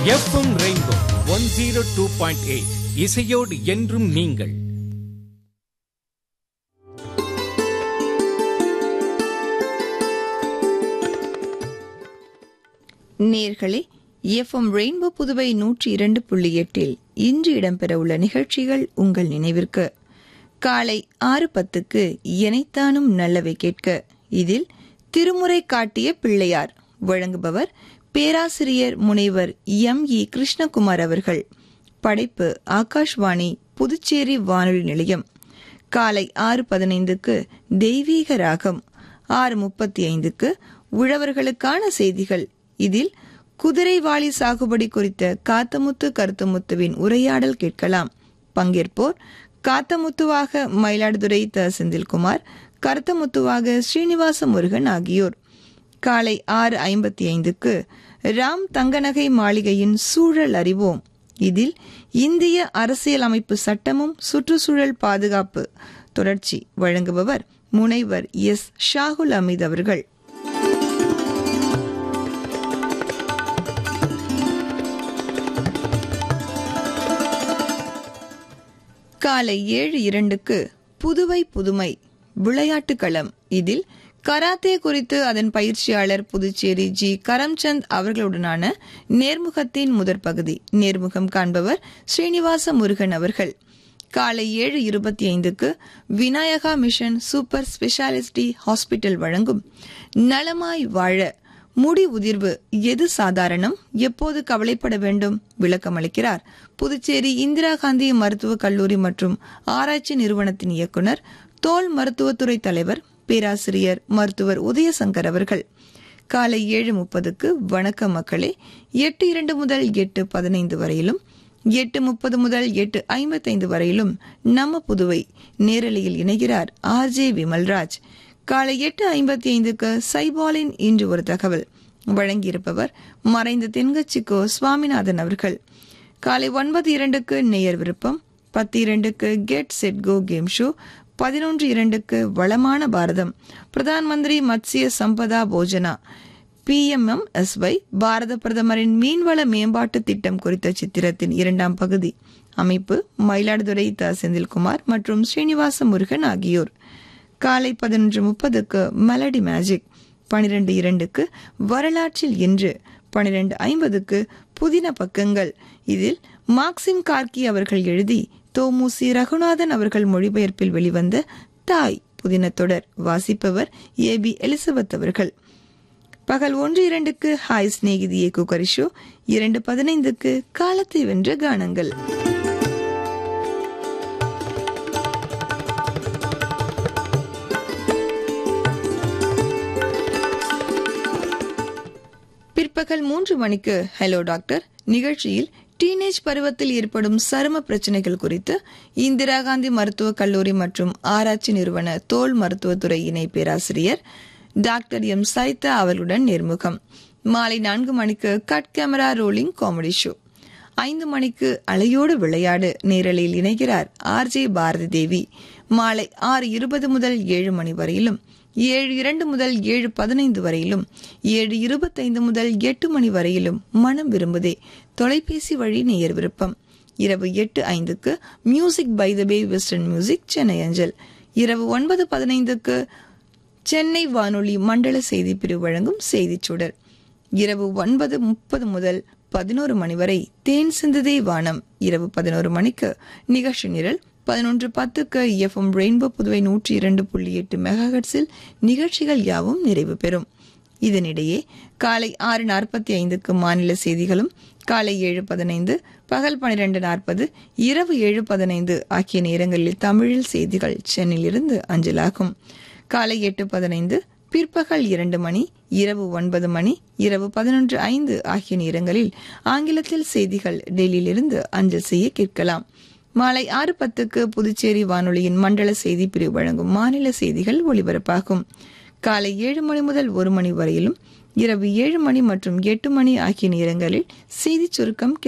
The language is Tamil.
FM rainbow one zero two point eight இசையோடு என்றும் நீங்கள் நேர்களே எஃப்எம் ரெயின்போ புதுவை நூற்றி இரண்டு புள்ளி எட்டில் இன்று இடம்பெறவுள்ள நிகழ்ச்சிகள் உங்கள் நினைவிற்கு காலை ஆறு பத்துக்கு எனைத்தானும் நல்லவை கேட்க இதில் திருமுறை காட்டிய பிள்ளையார் வழங்குபவர் பேராசிரியர் முனைவர் எம் இ கிருஷ்ணகுமார் அவர்கள் படைப்பு ஆகாஷ்வாணி புதுச்சேரி வானொலி நிலையம் காலை ஆறு பதினைந்துக்கு தெய்வீக ராகம் ஆறு முப்பத்தி ஐந்துக்கு உழவர்களுக்கான செய்திகள் இதில் குதிரைவாளி சாகுபடி குறித்த காத்தமுத்து கருத்தமுத்துவின் உரையாடல் கேட்கலாம் பங்கேற்போர் காத்தமுத்துவாக மயிலாடுதுறை த செந்தில்குமார் கருத்தமுத்துவாக ஸ்ரீனிவாச முருகன் ஆகியோர் காலை ஆறு ஐம்பத்தி ஐந்துக்கு ராம் தங்கநகை மாளிகையின் சூழல் அறிவோம் இதில் இந்திய அரசியலமைப்பு சட்டமும் சுற்றுச்சூழல் பாதுகாப்பு தொடர்ச்சி வழங்குபவர் முனைவர் எஸ் ஷாகுல் அமீத் அவர்கள் காலை ஏழு இரண்டுக்கு புதுவை புதுமை விளையாட்டு களம் இதில் கராத்தே குறித்து அதன் பயிற்சியாளர் புதுச்சேரி ஜி கரம்சந்த் அவர்களுடனான நேர்முகத்தின் முதற் பகுதி நேர்முகம் காண்பவர் ஸ்ரீனிவாச முருகன் அவர்கள் காலை ஏழு இருபத்தி ஐந்துக்கு Vinayaka mission super speciality hospital வழங்கும் நலமாய் வாழ முடி உதிர்வு எது சாதாரணம் எப்போது கவலைப்பட வேண்டும் விளக்கம் அளிக்கிறார் புதுச்சேரி இந்திரா காந்தி மருத்துவக் கல்லூரி மற்றும் ஆராய்ச்சி நிறுவனத்தின் இயக்குனர் தோல் மருத்துவத்துறை தலைவர் பேராசிரியர் மருத்துவர் உதயசங்கர் அவர்கள் காலை ஏழு முப்பதுக்கு வணக்க மக்களே எட்டு இரண்டு முதல் எட்டு பதினைந்து வரையிலும் எட்டு முப்பது முதல் எட்டு ஐம்பத்தைந்து வரையிலும் நம்ம புதுவை நேரலையில் இணைகிறார் ஆர் ஜே விமல்ராஜ் காலை எட்டு ஐம்பத்தி ஐந்துக்கு சைபாலின் இன்று ஒரு தகவல் வழங்கியிருப்பவர் மறைந்த தென்கட்சிக்கோ சுவாமிநாதன் அவர்கள் காலை ஒன்பது இரண்டுக்கு நேயர் விருப்பம் பத்து இரண்டுக்கு get set go game show பதினொன்று இரண்டுக்கு வளமான பாரதம் பிரதான் மந்திரி மத்ஸ்ய சம்பதா போஜனா பிஎம்எம்எஸ்ஒய் பாரத பிரதமரின் மீன்வள மேம்பாட்டு திட்டம் குறித்த சித்திரத்தின் இரண்டாம் பகுதி அமைப்பு மயிலாடுதுறை த செந்தில்குமார் மற்றும் ஸ்ரீனிவாச முருகன் ஆகியோர் காலை பதினொன்று முப்பதுக்கு மெலடி மேஜிக் பனிரெண்டு இரண்டுக்கு வரலாற்றில் என்று பனிரெண்டு ஐம்பதுக்கு புதின பக்கங்கள் இதில் மார்க்சிம் கார்கி அவர்கள் எழுதி தோமுசி ரகுநாதன் அவர்கள் மொழிபெயர்ப்பில் வெளிவந்த தாய் புதின தொடர் வாசிப்பவர் ஏ பி எலிசபெத் அவர்கள் பகல் ஒன்று இரண்டுக்கு ஹாய் சிநேகிதியே குக்கரி ஷோ இரண்டு பதினைந்துக்கு காலத்தை வென்ற கானங்கள் பிற்பகல் மூன்று மணிக்கு ஹலோ டாக்டர் நிகழ்ச்சியில் டீனேஜ் பருவத்தில் ஏற்படும் சரும பிரச்சனைகள் குறித்து இந்திரா காந்தி மருத்துவக் கல்லூரி மற்றும் ஆராய்ச்சி நிறுவன தோல் மருத்துவத்துறை இணை பேராசிரியர் டாக்டர் எம் சைதா அவர்களுடன் நேர்முகம் மாலை நான்கு மணிக்கு cut camera rolling comedy show ஐந்து மணிக்கு அலையோடு விளையாடு நேரலையில் இணைகிறார் ஆர் ஜே பாரதி தேவி மாலை ஆறு இருபது முதல் ஏழு மணி வரையிலும் ஏழு இரண்டு முதல் ஏழு பதினைந்து வரையிலும் ஏழு இருபத்தைந்து முதல் எட்டு மணி வரையிலும் மனம் விரும்புதே தொலைபேசி வழி நேயர் விருப்பம் இரவு எட்டு ஐந்துக்கு music by the bay western music Chennai அஞ்சல் இரவு ஒன்பது பதினைந்துக்கு சென்னை வானொலி மண்டல செய்தி பிரிவு வழங்கும் செய்திச் சுடர் இரவு ஒன்பது முப்பது முதல் பதினோரு மணி வரை தேன் சிந்துதே வானம் இரவு பதினோரு மணிக்கு நிகழ்ச்சி நிரல் பதினொன்று பத்துக்கு எஃப்எம் ரெயின்போ புதுவை நூற்றி இரண்டு புள்ளி எட்டு மெகாஹெட்ஸில் நிகழ்ச்சிகள் யாவும் நிறைவு பெறும் இதனிடையே காலை ஆறு நாற்பத்தி ஐந்துக்கு மாநில செய்திகளும் காலை ஏழு பதினைந்து பகல் பனிரெண்டு நாற்பது இரவு ஏழு பதினைந்து ஆகிய நேரங்களில் தமிழில் செய்திகள் சென்னையிலிருந்து அஞ்சலாகும் காலை எட்டு பதினைந்து பிற்பகல் இரண்டு மணி இரவு ஒன்பது மணி இரவு பதினொன்று ஐந்து ஆகிய நேரங்களில் ஆங்கிலத்தில் செய்திகள் டெல்லியிலிருந்து அஞ்சல் செய்ய கேட்கலாம் மாலை ஆறு பத்துக்கு புதுச்சேரி வானொலியின் மண்டல செய்தி பிரிவு வழங்கும் மாநில செய்திகள் ஒலிபரப்பாகும் காலை ஏழு மணி முதல் ஒரு மணி வரையிலும் இரவு ஏழு மணி மற்றும் எட்டு மணி ஆகிய நேரங்களில் செய்திச் சுருக்கம்